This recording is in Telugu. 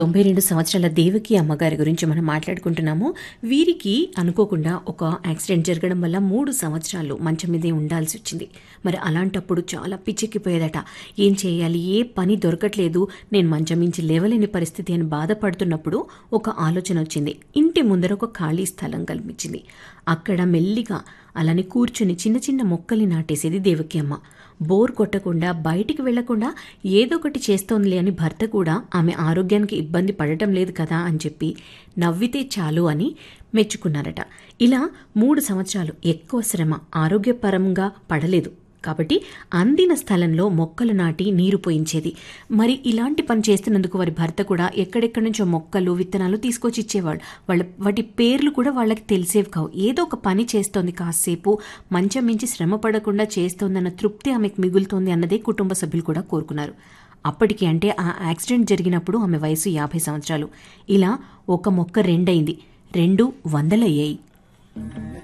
తొంభై రెండు సంవత్సరాల దేవకి అమ్మగారి గురించి మనం మాట్లాడుకుంటున్నాము వీరికి అనుకోకుండా ఒక యాక్సిడెంట్ జరగడం వల్ల మూడు సంవత్సరాలు మంచం మీదే ఉండాల్సి వచ్చింది మరి అలాంటప్పుడు చాలా పిచ్చెక్కిపోయేదట ఏం చేయాలి ఏ పని దొరకట్లేదు నేను మంచం మించి లేవలేని పరిస్థితి అని బాధపడుతున్నప్పుడు ఒక ఆలోచన వచ్చింది ఇంటి ముందర ఒక ఖాళీ స్థలం కల్పించింది అక్కడ మెల్లిగా అలానే కూర్చుని చిన్న చిన్న మొక్కల్ని నాటేసేది దేవకి అమ్మ బోర్ కొట్టకుండా బయటికి వెళ్లకుండా ఏదో ఒకటి చేస్తోందిలే అని భర్త కూడా ఆమె ఆరోగ్యానికి ఇబ్బంది పడటం లేదు కదా అని చెప్పి నవ్వితే చాలు అని మెచ్చుకున్నారట ఇలా మూడు సంవత్సరాలు ఎక్కువ శ్రమ ఆరోగ్యపరంగా పడలేదు కాబట్టి అందిన స్థలంలో మొక్కలు నాటి నీరు పోయించేది మరి ఇలాంటి పని చేస్తున్నందుకు వారి భర్త కూడా ఎక్కడెక్కడి నుంచో మొక్కలు విత్తనాలు తీసుకొచ్చి ఇచ్చేవాడు వాళ్ళ వాటి పేర్లు కూడా వాళ్ళకి తెలిసేవి కావు ఏదో ఒక పని చేస్తోంది కాసేపు మంచం మించి శ్రమ పడకుండా చేస్తోందన్న తృప్తి ఆమెకు మిగులుతోంది అన్నదే కుటుంబ సభ్యులు కూడా కోరుకున్నారు అప్పటికి అంటే ఆ యాక్సిడెంట్ జరిగినప్పుడు ఆమె వయసు యాభై సంవత్సరాలు ఇలా ఒక మొక్క రెండైంది రెండు వందలయ్యాయి